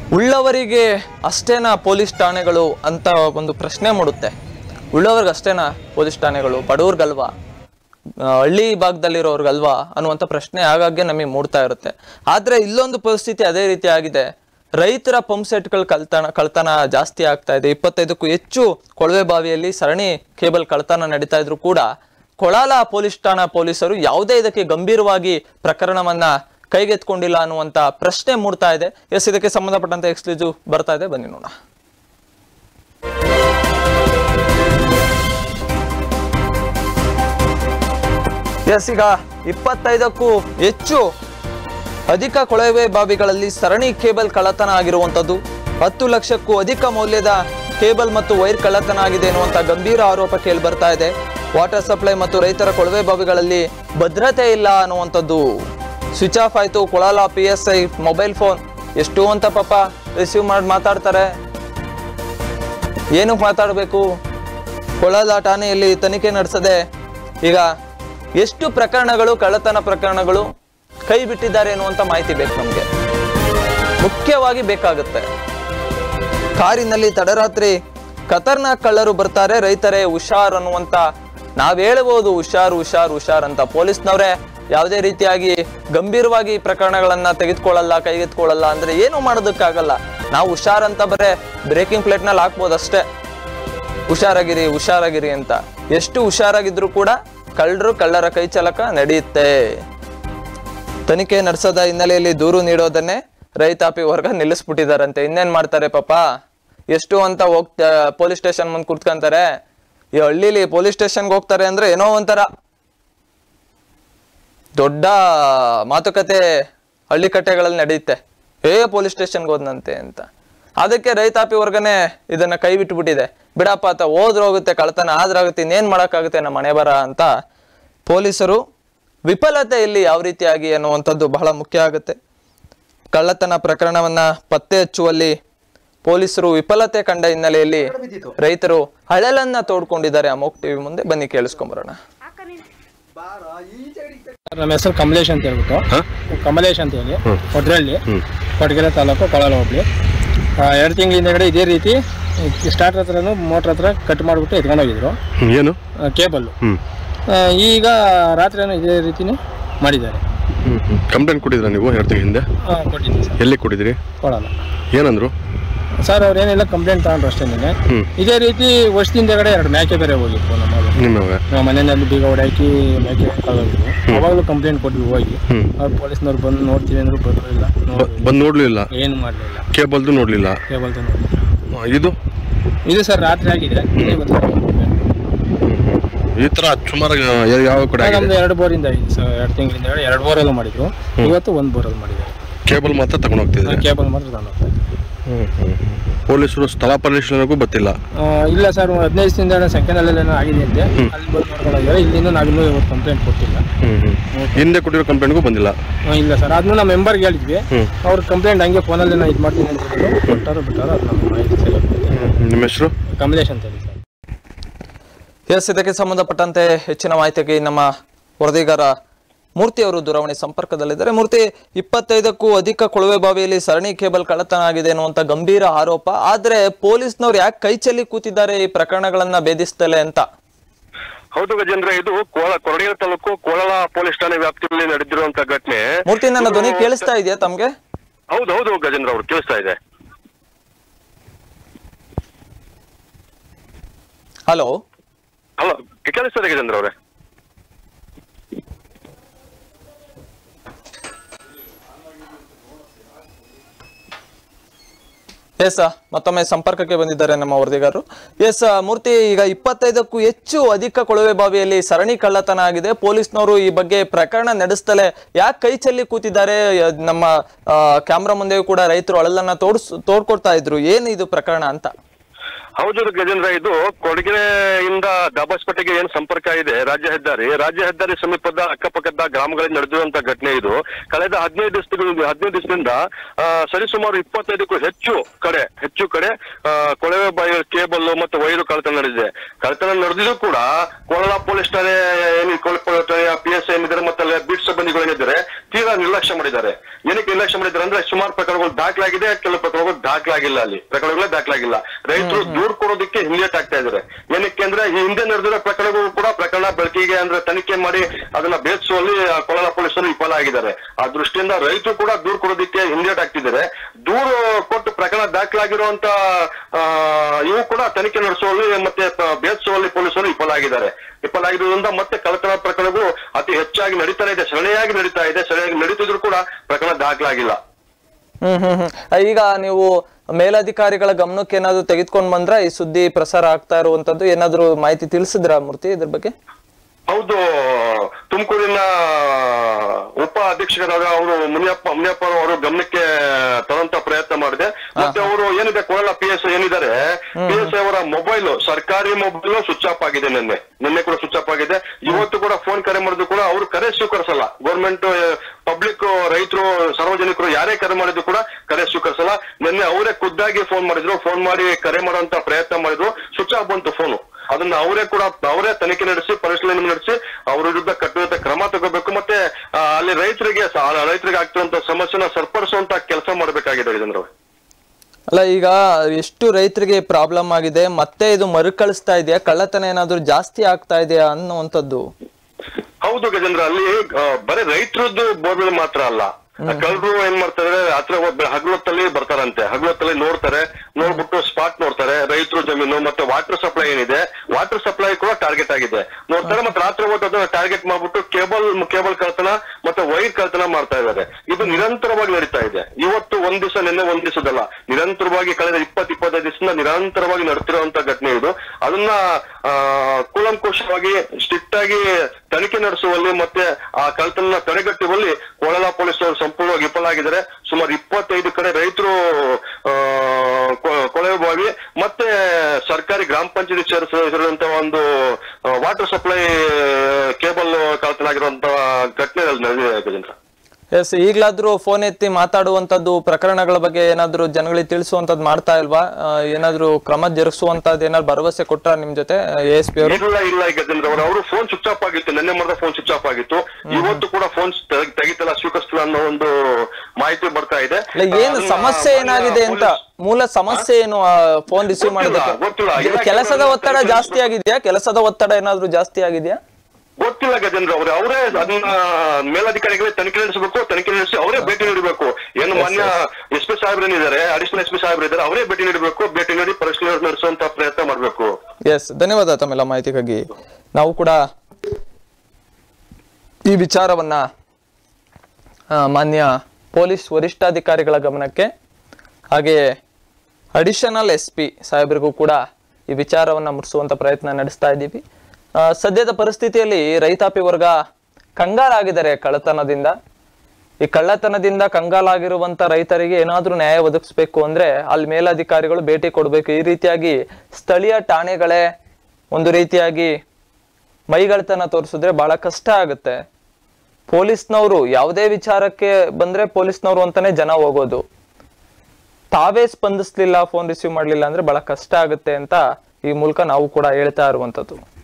ಉಳ್ಳವರಿಗೆ ಅಷ್ಟೇನಾ ಪೊಲೀಸ್ ಠಾಣೆಗಳು ಅಂತ ಒಂದು ಪ್ರಶ್ನೆ ಮೂಡುತ್ತೆ ಉಳ್ಳವರಿಗೆ ಅಷ್ಟೇನಾ ಪೊಲೀಸ್ ಠಾಣೆಗಳು ಬಡವ್ರಿಗಲ್ವಾ ಆ, ಹಳ್ಳಿ ಭಾಗದಲ್ಲಿರೋರ್ಗಲ್ವಾ ಅನ್ನುವಂಥ ಪ್ರಶ್ನೆ ಆಗಾಗ್ಗೆ ನಮಗೆ ಮೂಡ್ತಾ ಇರುತ್ತೆ ಆದ್ರೆ ಇಲ್ಲೊಂದು ಪರಿಸ್ಥಿತಿ ಅದೇ ರೀತಿ ಆಗಿದೆ ರೈತರ ಪಂಪ್ ಸೆಟ್ಗಳ ಕಳ್ತನ ಕಳ್ತನ ಜಾಸ್ತಿ ಆಗ್ತಾ ಇದೆ ಇಪ್ಪತ್ತೈದಕ್ಕೂ ಹೆಚ್ಚು ಕೊಳವೆ ಬಾವಿಯಲ್ಲಿ ಸರಣಿ ಕೇಬಲ್ ಕಳ್ತನ ನಡೀತಾ ಇದ್ರು ಕೂಡ ಕೊಳಾಲ ಪೊಲೀಸ್ ಠಾಣಾ ಪೊಲೀಸರು ಯಾವುದೇ ಇದಕ್ಕೆ ಗಂಭೀರವಾಗಿ ಪ್ರಕರಣವನ್ನ ಕೈಗೆತ್ಕೊಂಡಿಲ್ಲ ಅನ್ನುವಂತ ಪ್ರಶ್ನೆ ಮೂಡ್ತಾ ಇದೆ ಎಸ್ ಇದಕ್ಕೆ ಸಂಬಂಧಪಟ್ಟಂತೆ ಎಕ್ಸ್ಕ್ಲೂಸಿವ್ ಬರ್ತಾ ಇದೆ ಬನ್ನಿ ನೋಡೋಣ ಎಸ್ ಈಗ ಇಪ್ಪತ್ತೈದಕ್ಕೂ ಹೆಚ್ಚು ಅಧಿಕ ಕೊಳವೆ ಬಾವಿಗಳಲ್ಲಿ ಸರಣಿ ಕೇಬಲ್ ಕಳ್ಳತನ ಆಗಿರುವಂಥದ್ದು ಹತ್ತು ಲಕ್ಷಕ್ಕೂ ಅಧಿಕ ಮೌಲ್ಯದ ಕೇಬಲ್ ಮತ್ತು ವೈರ್ ಕಳ್ಳತನ ಆಗಿದೆ ಎನ್ನುವಂತ ಗಂಭೀರ ಆರೋಪ ಕೇಳಿ ಬರ್ತಾ ಇದೆ ವಾಟರ್ ಸಪ್ಲೈ ಮತ್ತು ರೈತರ ಕೊಳವೆ ಬಾವಿಗಳಲ್ಲಿ ಭದ್ರತೆ ಇಲ್ಲ ಅನ್ನುವಂಥದ್ದು ಸ್ವಿಚ್ ಆಫ್ ಆಯ್ತು ಕೊಳಲ P S I mobile phone ಎಷ್ಟು ಅಂತ ಪಾಪ ರಿಸೀವ್ ಮಾಡಿ ಮಾತಾಡ್ತಾರೆ ಏನಕ್ಕೆ ಮಾತಾಡಬೇಕು ಕೊಳಲ ಠಾಣೆಯಲ್ಲಿ ತನಿಖೆ ನಡೆಸದೆ ಈಗ ಎಷ್ಟು ಪ್ರಕರಣಗಳು ಕಳ್ಳತನ ಪ್ರಕರಣಗಳು ಕೈ ಬಿಟ್ಟಿದ್ದಾರೆ ಎನ್ನುವಂತ ಮಾಹಿತಿ ಬೇಕು ನಮಗೆ ಮುಖ್ಯವಾಗಿ ಬೇಕಾಗುತ್ತೆ ಕಾರಿನಲ್ಲಿ ತಡರಾತ್ರಿ ಖತರ್ನಾಕ್ ಕಳ್ಳರು ಬರ್ತಾರೆ ರೈತರೇ ಹುಷಾರ್ ಅನ್ನುವಂತ ನಾವ್ ಹೇಳ್ಬೋದು ಹುಷಾರ್ ಹುಷಾರ್ ಹುಷಾರ್ ಅಂತ ಪೊಲೀಸ್ನವರೇ ಯಾವುದೇ ರೀತಿಯಾಗಿ ಗಂಭೀರವಾಗಿ ಈ ಪ್ರಕರಣಗಳನ್ನ ತೆಗೆದುಕೊಳ್ಳಲ್ಲ ಕೈಗೆತ್ಕೊಳ್ಳಲ್ಲ ಅಂದ್ರೆ ಏನು ಮಾಡೋದಕ್ಕಾಗಲ್ಲ ನಾವು ಹುಷಾರ್ ಅಂತ ಬರೇ ಬ್ರೇಕಿಂಗ್ ಪ್ಲೇಟ್ ನಲ್ಲಿ ಹಾಕ್ಬೋದು ಅಷ್ಟೇ ಹುಷಾರಾಗಿರಿ ಹುಷಾರಾಗಿರಿ ಅಂತ ಎಷ್ಟು ಹುಷಾರಾಗಿದ್ರು ಕೂಡ ಕಳ್ಳರು ಕಳ್ಳರ ಕೈ ಚಲಕ ನಡೆಯುತ್ತೆ ತನಿಖೆ ನಡೆಸದ ಹಿನ್ನೆಲೆಯಲ್ಲಿ ದೂರು ನೀಡೋದನ್ನೇ ರೈತಾಪಿ ವರ್ಗ ನಿಲ್ಲಿಸ್ಬಿಟ್ಟಿದಾರಂತೆ ಇನ್ನೇನ್ ಮಾಡ್ತಾರೆ ಪಾಪ ಎಷ್ಟು ಅಂತ ಹೋಗ್ತಾ ಪೊಲೀಸ್ ಸ್ಟೇಷನ್ ಮುಂದೆ ಕುತ್ಕೊಂತಾರೆ ಈ ಹಳ್ಳಿಲಿ ಪೊಲೀಸ್ ಸ್ಟೇಷನ್ಗೆ ಹೋಗ್ತಾರೆ ಅಂದ್ರೆ ಏನೋ ಒಂಥರ ದೊಡ್ಡ ಮಾತುಕತೆ ಹಳ್ಳಿ ಕಟ್ಟೆಗಳಲ್ಲಿ ನಡೆಯುತ್ತೆ ಏ ಪೊಲೀಸ್ ಸ್ಟೇಷನ್ಗೆ ಹೋದ್ನಂತೆ ಅಂತ ಅದಕ್ಕೆ ರೈತಾಪಿ ವರ್ಗನೇ ಇದನ್ನ ಕೈ ಬಿಟ್ಬಿಟ್ಟಿದೆ ಬಿಡಪ್ಪ ಆತ ಹೋದ್ರೆ ಹೋಗುತ್ತೆ ಕಳ್ತನ ಆದ್ರಾಗುತ್ತೆ ಇನ್ನೇನ್ ಮಾಡಕ್ಕಾಗುತ್ತೆ ನಮ್ಮ ಮನೆ ಬರ ಅಂತ ಪೊಲೀಸರು ವಿಫಲತೆ ಇಲ್ಲಿ ಯಾವ ರೀತಿಯಾಗಿ ಅನ್ನುವಂಥದ್ದು ಬಹಳ ಮುಖ್ಯ ಆಗುತ್ತೆ ಕಳ್ಳತನ ಪ್ರಕರಣವನ್ನ ಪತ್ತೆ ಹಚ್ಚುವಲ್ಲಿ ಪೊಲೀಸರು ವಿಫಲತೆ ಕಂಡ ಹಿನ್ನೆಲೆಯಲ್ಲಿ ರೈತರು ಹಳಲನ್ನ ತೋಡ್ಕೊಂಡಿದ್ದಾರೆ ಅಮೋಕ್ ಟಿವಿ ಮುಂದೆ ಬನ್ನಿ ಕೇಳಿಸ್ಕೊಂಬರೋಣ ನಮ್ಮ ಹೆಸರು ಕಮಲೇಶ್ ಅಂತ ಹೇಳ್ಬಿಟ್ಟು ಕಮಲೇಶ್ ಅಂತ ಹೇಳಿ ಕೊಡ್ರಳ್ಳಿ ಕೊಡಗೆರೆ ತಾಲೂಕು ಕೊಳಲ ಹೋಗ್ಲಿ ಎರಡು ತಿಂಗಳ ಹಿಂದೆಗಡೆ ಇದೇ ರೀತಿ ಸ್ಟಾರ್ಟರ್ ಹತ್ರನು ಮೋಟ್ರ್ ಹತ್ರ ಕಟ್ ಮಾಡಿಬಿಟ್ಟು ಎತ್ಕೊಂಡು ಹೋಗಿದ್ರು ಹ್ಮ್, ಏನು ಕೇಬಲ್ಲು ಹ್ಮ್ ಈಗ ರಾತ್ರಿನೂ ಇದೇ ರೀತಿನೇ ಮಾಡಿದ್ದಾರೆ ಹ್ಮ್ ಹ್ಮ್ ಕಂಪ್ಲೇಂಟ್ ಕೊಟ್ಟಿದ್ರ ನೀವು ಎರಡು ತಿಂಗಳ ಹಿಂದೆ ಆ, ಕೊಟ್ಟಿದ್ದೀನಿ ಸರ್ ಎಲ್ಲಿ ಕೊಟ್ಟಿದ್ರಿ ಕೊಡಲ್ಲ ಏನಂದ್ರು ಸರ್ ಅವ್ರೇನಿಲ್ಲ ಕಂಪ್ಲೇಂಟ್ ತಗೊಂಡ್ರು ಅಷ್ಟೇ ನಿನ್ನೆ ಹ್ಮ್. ಇದೇ ರೀತಿ ವರ್ಷದಿಂದಗಡೆ ಎರಡು ಮೇಕೆ ಬೇರೆ ಹೋಗಿತ್ತು ನಮ್ಮದು ನಿಮ್ಮವೆ ನಾವು ಮನೆಯಲ್ಲಿ ಬೀಗ ಹೊಡಾಕಿ ಮೇಕೆ ಕಳೆದೋಗಿದ್ವು ಅವಾಗಲೂ ಕಂಪ್ಲೇಂಟ್ ಕೊಟ್ವಿ ಹೋಗಿ ಹ್ಮ್ ಅವ್ರು ಪೊಲೀಸ್ನವ್ರು ಬಂದು ನೋಡ್ತೀವಿ ಅಂದ್ರು ಬರಲಿಲ್ಲ ಬ- ಬಂದ್ ನೋಡ್ಲಿಲ್ಲ ಏನು ಮಾಡಲಿಲ್ಲ ಕೇಬಲ್ದು ನೋಡ್ಲಿಲ್ಲ ಕೇಬಲ್ ತಂದು ಆ, ಇದು ಇದು ಸರ್ ರಾತ್ರಿ ಆಗಿದೆ ಇವತ್ತು ಈ ತರ ಸುಮಾರು ಯಾ- ಯಾವ ಕಡೆ ಆಗಿದೆ ನಮ್ದು ಎರಡು ಬೋರಿಂದ ಆಗಿದೆ ಸರ್ ಎರಡು ತಿಂಗಳಿಂದ ಎರಡು ಬೋರಲ್ಲೂ ಮಾಡಿದ್ರು ಇವತ್ತು ಒಂದು ಬೋರಲ್ಲಿ ಮಾಡಿದ್ದಾರೆ ಕೇಬಲ್ ಮಾತ್ರ ತಗೊಂಡು ಹೋಗ್ತಿದ್ರೆ ಕೇಬಲ್ ಮಾತ್ರ ತಗೊಂಡು ಹೋಗ್ತಾ ಇದ್ದಾರೆ. ಪೊಲೀಸರು ಸ್ಥಳ ಪರಿಶೀಲನೆಗೂ ಗೊತ್ತಿಲ್ಲ ಆ, ಇಲ್ಲ ಸರ್ ಹದಿನೈದು ದಿನದ ಸೆಕೆಂಡಲ್ಲೆಲ್ಲ ಆಗಿದೆ ಅಂತೆ ಅಲ್ಲಿ ಬಂದು ನೋಡ್ಕೊಳ್ಳೋದಾರೆ ಇಲ್ಲಿಂದ ನಾವಿನ್ನೂ ಇವತ್ತು ಕಂಪ್ಲೇಂಟ್ ಕೊಟ್ಟಿಲ್ಲ ಹ್ಮ್ ಹ್ಮ್ ಹಿಂದೆ ಕೊಟ್ಟಿರೋ ಕಂಪ್ಲೇಂಟ್ಗೂ ಬಂದಿಲ್ಲ ಆ, ಇಲ್ಲ ಸರ್ ಅದನ್ನು ನಮ್ಮ ಮೆಂಬರ್ಗೆ ಹೇಳಿದ್ವಿ ಹ್ಮ್. ಅವ್ರ ಕಂಪ್ಲೇಂಟ್ ಹಂಗೆ ಫೋನಲ್ಲಿ ನಾನು ಇದು ಮಾಡ್ತೀನಿ ಅಂತ ಹೇಳಿದ್ರು ಕೊಟ್ಟಾರೋ ಬಿಟ್ಟಾರೋ ಅದು ನಮ್ಗೆ ಮಾಹಿತಿ ಸರಿಯಾಗಿ ಗೊತ್ತಿಲ್ಲ. ಹ್ಮ್. ನಿಮ್ಮ ಹೆಸರು ಕಮಲೇಶ್ ಅಂತ ಹೇಳಿ ಸರ್ ಎಸ್ ಇದಕ್ಕೆ ಸಂಬಂಧಪಟ್ಟಂತೆ ಹೆಚ್ಚಿನ ಮಾಹಿತಿಗೆ ನಮ್ಮ ವರದಿಗಾರ ಮೂರ್ತಿ ಅವರು ದೂರವಾಣಿ ಸಂಪರ್ಕದಲ್ಲಿದ್ದಾರೆ ಮೂರ್ತಿ ಇಪ್ಪತ್ತೈದಕ್ಕೂ ಅಧಿಕ ಕೊಳವೆ ಬಾವಿಯಲ್ಲಿ ಸರಣಿ ಕೇಬಲ್ ಕಳ್ಳತನ ಆಗಿದೆ ಅನ್ನುವಂತ ಗಂಭೀರ ಆರೋಪ ಆದ್ರೆ ಪೊಲೀಸ್ನವ್ರು ಯಾಕೆ ಕೈ ಚೆಲ್ಲಿ ಕೂತಿದ್ದಾರೆ ಈ ಪ್ರಕರಣಗಳನ್ನ ಭೇದಿಸ್ತಲೆ ಅಂತ ಹೌದು ಗಜೇಂದ್ರ ಇದು ಕೋಲ ಕೊರಡಿಯ ತಾಲೂಕು ಕೋಳಲ ಪೊಲೀಸ್ ಠಾಣೆ ವ್ಯಾಪ್ತಿಯಲ್ಲಿ ನಡೆದಿರುವಂತ ಘಟನೆ ಮೂರ್ತಿ ನನ್ನ ಧ್ವನಿ ಕೇಳಿಸ್ತಾ ಇದೆಯಾ ತಮ್ಗೆ ಹೌದು ಹೌದು ಗಜೇಂದ್ರ ಅವರು ಕೇಳಿಸ್ತಾ ಇದೆ ಹಲೋ ಹಲೋ ಕೇಳಿಸ್ತಾ ಇದೆ ಗಜೇಂದ್ರ ಅವರೇ ಎಸ್ ಮತ್ತೊಮ್ಮೆ ಸಂಪರ್ಕಕ್ಕೆ ಬಂದಿದ್ದಾರೆ ನಮ್ಮ ವರದಿಗಾರರು ಎಸ್ ಮೂರ್ತಿ ಈಗ ಇಪ್ಪತ್ತೈದಕ್ಕೂ ಹೆಚ್ಚು ಅಧಿಕ ಕೊಳವೆ ಬಾವಿಯಲ್ಲಿ ಸರಣಿ ಕಳ್ಳತನ ಆಗಿದೆ ಪೊಲೀಸ್ನವರು ಈ ಬಗ್ಗೆ ಪ್ರಕರಣ ನಡೆಸ್ತಲೇ ಯಾಕೆ ಕೈ ಚೆಲ್ಲಿ ಕೂತಿದ್ದಾರೆ ಯ- ನಮ್ಮ ಕ್ಯಾಮ್ರಾ ಮುಂದೆಯೂ ಕೂಡ ರೈತರು ಅಳಲನ್ನ ತೋಡ್ಸ್ ತೋಡ್ಕೊಡ್ತಾ ಇದ್ರು ಏನು ಇದು ಪ್ರಕರಣ ಅಂತ ಹೌದು ಗಜೇಂದ್ರ ಇದು ಕೊಡಗಿನೆಯಿಂದ ದಾಬಾಸ್ಪೇಟೆಗೆ ಏನ್ ಸಂಪರ್ಕ ಇದೆ ರಾಜ್ಯ ಹೆದ್ದಾರಿ ರಾಜ್ಯ ಹೆದ್ದಾರಿ ಸಮೀಪದ ಅಕ್ಕಪಕ್ಕದ ಗ್ರಾಮಗಳಲ್ಲಿ ನಡೆದಿರುವಂತ ಘಟನೆ ಇದು ಕಳೆದ ಹದಿನೈದು ದಿವಸದಿಂದ ಹದಿನೈದು ದಿವಸದಿಂದ ಆ, ಸರಿಸುಮಾರು ಇಪ್ಪತ್ತೈದಕ್ಕೂ ಹೆಚ್ಚು ಕಡೆ ಹೆಚ್ಚು ಕಡೆ ಆ, ಕೊಳವೆ ಬಾಯಿ ಕೇಬಲ್ ಮತ್ತು ವೈರು ಕಳ್ಳತನ ನಡೆದಿದೆ ಕಳ್ಳತನ ನಡೆದಿದ್ದು ಕೂಡ ಕೋಲಾರ ಪೊಲೀಸ್ ಠಾಣೆ ಏನು ಪಿ ಎಸ್ ಏನಿದ್ದಾರೆ ಮತ್ತೆ ಅಲ್ಲಿ ಬೀಟ್ ಸಿಬ್ಬಂದಿಗಳು ಏನಿದ್ದಾರೆ ತೀರಾ ನಿರ್ಲಕ್ಷ್ಯ ಮಾಡಿದ್ದಾರೆ ಏನಕ್ಕೆ ನಿರ್ಲಕ್ಷ್ಯ ಮಾಡಿದ್ದಾರೆ ಅಂದ್ರೆ ಸುಮಾರು ಪ್ರಕರಣಗಳು ದಾಖಲಾಗಿದೆ ಕೆಲವು ಪ್ರಕರಣಗಳು ದಾಖಲಾಗಿಲ್ಲ ಅಲ್ಲಿ ಪ್ರಕರಣಗಳೇ ದಾಖಲಾಗಿಲ್ಲ ರೈತರು ದೂರು ಕೊಡೋದಕ್ಕೆ ಹಿಂದೇಟ್ ಆಗ್ತಾ ಇದ್ದಾರೆ ಏನಕ್ಕೆ ಅಂದ್ರೆ ಈ ಹಿಂದೆ ನಡೆದಿರೋ ಪ್ರಕರಣಗಳು ಕೂಡ ಪ್ರಕರಣ ಬೆಳಕಿಗೆ ಅಂದ್ರೆ ತನಿಖೆ ಮಾಡಿ ಅದನ್ನ ಭೇದಿಸುವಲ್ಲಿ ಆ, ಕೋಲಾರ ಪೊಲೀಸರು ವಿಫಲ ಆಗಿದ್ದಾರೆ ಆ ದೃಷ್ಟಿಯಿಂದ ರೈತರು ಕೂಡ ದೂರು ಕೊಡೋದಕ್ಕೆ ಹಿಂದೇಟ್ ಆಗ್ತಿದ್ದಾರೆ ದೂರು ಕೊಟ್ಟು ಪ್ರಕರಣ ದಾಖಲಾಗಿರುವಂತ ಆ, ಇವು ಕೂಡ ತನಿಖೆ ನಡೆಸುವಲ್ಲಿ ಮತ್ತೆ ಪ- ಭೇದಿಸುವಲ್ಲಿ ಪೊಲೀಸರು ವಿಫಲ ಆಗಿದ್ದಾರೆ ವಿಫಲ ಆಗಿರೋದ್ರಿಂದ ಮತ್ತೆ ಕಳ್ಳತನ ಪ್ರಕರಣಗಳು ಅತಿ ಹೆಚ್ಚಾಗಿ ನಡೀತಾನೆ ಇದೆ ಸರಣಿಯಾಗಿ ನಡೀತಾ ಇದೆ ಸರಿಯಾಗಿ ನಡೀತಿದ್ರು ಕೂಡ ಪ್ರಕರಣ ದಾಖಲಾಗಿಲ್ಲ ಹ್ಮ್ ಹ್ಮ್ ಹ್ಮ್ ಈಗ ನೀವು ಮೇಲಧಿಕಾರಿಗಳ ಗಮನಕ್ಕೆ ಏನಾದ್ರು ತೆಗೆದುಕೊಂಡ್ ಬಂದ್ರ ಈ ಸುದ್ದಿ ಪ್ರಸಾರ ಆಗ್ತಾ ಇರುವಂತದ್ದು ಏನಾದ್ರು ಮಾಹಿತಿ ತಿಳಿಸಿದ್ರ ಮೂರ್ತಿ ಇದ್ರ ಬಗ್ಗೆ ಹೌದು ತುಮಕೂರಿನ ಉಪ ಅಧೀಕ್ಷಕರಾದ ಅವರು ಮುನಿಯಪ್ಪ ಮುನಿಯಪ್ಪ ಅವರು ಗಮನಕ್ಕೆ ತರುವಂತ ಪ್ರಯತ್ನ ಮಾಡಿದೆ ಮತ್ತೆ ಅವರು ಏನಿದೆ ಕೊರಳ ಪಿ ಎಸ್ ಏನಿದ್ದಾರೆ ಪಿ ಎಸ್ ಅವರ ಮೊಬೈಲ್ ಸರ್ಕಾರಿ ಮೊಬೈಲ್ ಸ್ವಿಚ್ ಆಫ್ ಆಗಿದೆ ನಿನ್ನೆ ನಿನ್ನೆ ಕೂಡ ಸ್ವಿಚ್ ಆಫ್ ಆಗಿದೆ ಇವತ್ತು ಕೂಡ ಫೋನ್ ಕರೆ ಮಾಡಿದ್ರು ಕೂಡ ಅವರು ಕರೆ ಸ್ವೀಕರಿಸಲ್ಲ ಗೌರ್ಮೆಂಟ್ ಪಬ್ಲಿಕ್ ರೈತರು ಸಾರ್ವಜನಿಕರು ಯಾರೇ ಕರೆ ಮಾಡಿದ್ರು ಕೂಡ ಕರೆ ಸ್ವೀಕರಿಸಲ್ಲ ನಿನ್ನೆ ಅವರೇ ಖುದ್ದಾಗಿ ಫೋನ್ ಮಾಡಿದ್ರು ಫೋನ್ ಮಾಡಿ ಕರೆ ಮಾಡುವಂತ ಪ್ರಯತ್ನ ಮಾಡಿದ್ರು ಸ್ವಿಚ್ ಆಫ್ ಬಂತು ಫೋನು ಅದನ್ನ ಅವರೇ ಕೂಡ ಅವರೇ ತನಿಖೆ ನಡೆಸಿ ಪರಿಶೀಲನೆ ನಡೆಸಿ ಅವರ ವಿರುದ್ಧ ಕಟ್ಟುವಂತ ಕ್ರಮ ತಗೋಬೇಕು ಮತ್ತೆ ಆ, ಅಲ್ಲಿ ರೈತರಿಗೆ ಸ- ರೈತರಿಗೆ ಆಗ್ತಿರುವಂತ ಸಮಸ್ಯೆನ ಸರಿಪಡಿಸುವಂತ ಕೆಲಸ ಮಾಡಬೇಕಾಗಿದೆ ಇದನ್ನ ಅಲ್ಲ ಈಗ ಎಷ್ಟು ರೈತರಿಗೆ ಪ್ರಾಬ್ಲಮ್ ಆಗಿದೆ ಮತ್ತೆ ಇದು ಮರುಕಳಿಸ್ತಾ ಇದೆಯಾ ಕಳ್ಳತನ ಏನಾದ್ರು ಜಾಸ್ತಿ ಆಗ್ತಾ ಇದೆಯಾ ಅನ್ನುವಂಥದ್ದು ಹೌದು ಗಜೇಂದ್ರ ಅಲ್ಲಿ ಆ, ಬರೀ ರೈತರದ್ದು ಬೋರ್ವೆಲ್ ಮಾತ್ರ ಅಲ್ಲ ಕಳ್ಳರು ಏನ್ ಮಾಡ್ತಾರೆ ರಾತ್ರಿ ಹೊತ್ತು ಹಗಲೊತ್ತಲ್ಲಿ ಬರ್ತಾರಂತೆ ಹಗಲೊತ್ತಲ್ಲಿ ನೋಡ್ತಾರೆ ನೋಡ್ಬಿಟ್ಟು ಸ್ಪಾಟ್ ನೋಡ್ತಾರೆ ರೈತರು ಜಮೀನು ಮತ್ತೆ ವಾಟರ್ ಸಪ್ಲೈ ಏನಿದೆ ವಾಟರ್ ಸಪ್ಲೈ ಕೂಡ ಟಾರ್ಗೆಟ್ ಆಗಿದೆ ನೋಡ್ತಾರೆ ಮತ್ತೆ ರಾತ್ರಿ ಹೊತ್ತು ಅದನ್ನ ಟಾರ್ಗೆಟ್ ಮಾಡ್ಬಿಟ್ಟು ಕೇಬಲ್ ಕೇಬಲ್ ಕಳ್ತನ ಮತ್ತೆ ವೈರ್ ಕಳ್ತನ ಮಾಡ್ತಾ ಇದ್ದಾರೆ ಇದು ನಿರಂತರವಾಗಿ ನಡೀತಾ ಇದೆ ಇವತ್ತು ಒಂದ್ ದಿವಸ ನಿನ್ನೆ ಒಂದ್ ದಿವಸದಲ್ಲ ನಿರಂತರವಾಗಿ ಕಳೆದ ಇಪ್ಪತ್ ಇಪ್ಪತ್ತೈದು ದಿವಸದಿಂದ ನಿರಂತರವಾಗಿ ನಡೆತಿರುವಂತ ಘಟನೆ ಇದು ಅದನ್ನ ಆ, ಕೂಲಂಕುಷವಾಗಿ ಸ್ಟ್ರಿಕ್ಟ್ ಆಗಿ ತನಿಖೆ ನಡೆಸುವಲ್ಲಿ ಮತ್ತೆ ಆ ಕಳ್ತನ ತಡೆಗಟ್ಟುವಲ್ಲಿ ಕೋಳಲ ಪೊಲೀಸರು ಸಂಪೂರ್ಣವಾಗಿ ವಿಫಲ ಆಗಿದ್ದಾರೆ ಸುಮಾರು ಇಪ್ಪತ್ತೈದು ಕಡೆ ರೈತರು ಆ, ಕೊ- ಕೊಳವೆ ಬಾವಿ ಮತ್ತೆ ಸರ್ಕಾರಿ ಗ್ರಾಮ ಪಂಚಾಯತಿ ಸೇರಿಸಿರುವಂತ ಒಂದು ವಾಟರ್ ಸಪ್ಲೈ ಕೇಬಲ್ ಕಳ್ತನ ಆಗಿರುವಂತ ಘಟನೆ ಅಲ್ಲಿ ನಡೆದಿದೆ ಗಜೇಂದ್ರ ಎಸ್ ಈಗ್ಲಾದ್ರೂ ಫೋನ್ ಎತ್ತಿ ಮಾತಾಡುವಂತದ್ದು ಪ್ರಕರಣಗಳ ಬಗ್ಗೆ ಏನಾದ್ರು ಜನಗಳಿಗೆ ತಿಳಿಸುವಂತದ್ದು ಮಾಡ್ತಾ ಇಲ್ವಾ ಆ, ಏನಾದ್ರು ಕ್ರಮ ಜರುಗಿಸುವಂತದ್ದು ಏನಾದ್ರು ಭರವಸೆ ಕೊಟ್ರ ನಿಮ್ ಜೊತೆ ಎ ಎಸ್ ಪಿ ಅವರು ಇಲ್ಲ ಇಲ್ಲ ಈಗ ಗಜೇಂದ್ರ ಅವರು ಅವರು ಫೋನ್ ಸ್ವಿಚ್ ಆಫ್ ಆಗಿತ್ತು ನಿನ್ನೆ ಮಾಡಿದ ಫೋನ್ ಸ್ವಿಚ್ ಆಫ್ ಆಗಿತ್ತು ಇವತ್ತು ಕೂಡ ಫೋನ್ ತೆಗಿತಲ್ಲ ಸ್ವೀಕರಿಸ್ತಿಲ್ಲ ಅನ್ನೋ ಒಂದು ಮಾಹಿತಿ ಬರ್ತಾ ಇದೆ ಅಲ್ಲ ಏನು ಅದನ್ನ ಸಮಸ್ಯೆ ಏನಾಗಿದೆ ಅಂತ ಪೊಲೀಸ್- ಮೂಲ ಸಮಸ್ಯೆ ಏನು ಫೋನ್ ರಿಸೀವ್ ಗೊತ್ತಿಲ್ಲ, ಮಾಡೋದಕ್ಕೆ ಗೊತ್ತಿಲ್ಲ. ಇಲಾಖೆ ಕೆಲಸದ ಅವರು ಒತ್ತಡ ತನಿಖೆ ಜಾಸ್ತಿ ಆಗಿದೆಯಾ ಕೆಲಸದ ಒತ್ತಡ ಏನಾದ್ರು ಜಾಸ್ತಿ ಆಗಿದೆಯಾ ಗೊತ್ತಿಲ್ಲ ಗಜೇಂದ್ರ ಅವರು ಅವರೇ ಅದನ್ನ ಮೇಲಧಿಕಾರಿಗಳೇ ತನಿಖೆ ನಡೆಸಬೇಕು ತನಿಖೆ ನಡೆಸಿ ಅವರೇ ಭೇಟಿ ನೀಡಬೇಕು ಏನು ಮಾನ್ಯ ಎಸ್ ಪಿ ಸಾಹೇಬ್ರೇನಿದ್ದಾರೆ ಅಡಿಷನಲ್ ಎಸ್ ಪಿ ಸಾಹೇಬ್ರಿದ್ದಾರೆ ಅವರೇ ಭೇಟಿ ನೀಡಬೇಕು ಭೇಟಿ ನೀಡಿ ಪರಿಶೀಲನೆ ನಡೆಸುವಂತ ಪ್ರಯತ್ನ ಮಾಡಬೇಕು ಎಸ್ ಧನ್ಯವಾದ ತಮ್ಮೆಲ್ಲ ಮಾಹಿತಿಗಾಗಿ ನಾವು ಕೂಡ ಈ ವಿಚಾರವನ್ನ ಆ, ಮಾನ್ಯ ಪೊಲೀಸ್ ವರಿಷ್ಠಾಧಿಕಾರಿಗಳ ಗಮನಕ್ಕೆ ಹಾಗೆಯೇ ಅಡಿಷನಲ್ ಎಸ್ ಪಿ ಸಾಹೇಬರಿಗೂ ಕೂಡ ಈ ವಿಚಾರವನ್ನ ಮುಟ್ಟಿಸುವಂತ ಪ್ರಯತ್ನ ನಡೆಸ್ತಾ ಇದ್ದೀವಿ ಆ, ಸದ್ಯದ ಪರಿಸ್ಥಿತಿಯಲ್ಲಿ ರೈತಾಪಿ ವರ್ಗ ಕಂಗಾಲಾಗಿದ್ದಾರೆ ಕಳ್ಳತನದಿಂದ ಈ ಕಳ್ಳತನದಿಂದ ಕಂಗಾಲಾಗಿರುವಂತ ರೈತರಿಗೆ ಏನಾದ್ರೂ ನ್ಯಾಯ ಒದಗಿಸ್ಬೇಕು ಅಂದ್ರೆ ಅಲ್ಲಿ ಮೇಲಧಿಕಾರಿಗಳು ಭೇಟಿ ಕೊಡಬೇಕು ಈ ರೀತಿಯಾಗಿ ಸ್ಥಳೀಯ ಠಾಣೆಗಳೇ ಒಂದು ರೀತಿಯಾಗಿ ಮೈಗಳ್ತನ ತೋರಿಸಿದ್ರೆ ಬಹಳ ಕಷ್ಟ ಆಗುತ್ತೆ ಪೊಲೀಸ್ನವರು ಯಾವುದೇ ವಿಚಾರಕ್ಕೆ ಬಂದ್ರೆ ಪೊಲೀಸ್ನವರು ಅಂತಾನೆ ಜನ ಹೋಗೋದು ತಾವೇ ಸ್ಪಂದಿಸ್ಲಿಲ್ಲ ಫೋನ್ ರಿಸೀವ್ ಮಾಡ್ಲಿಲ್ಲ ಅಂದ್ರೆ ಬಹಳ ಕಷ್ಟ ಆಗುತ್ತೆ ಅಂತ ಈ ಮೂಲಕ ನಾವು ಕೂಡ ಹೇಳ್ತಾ ಇರುವಂತದ್ದು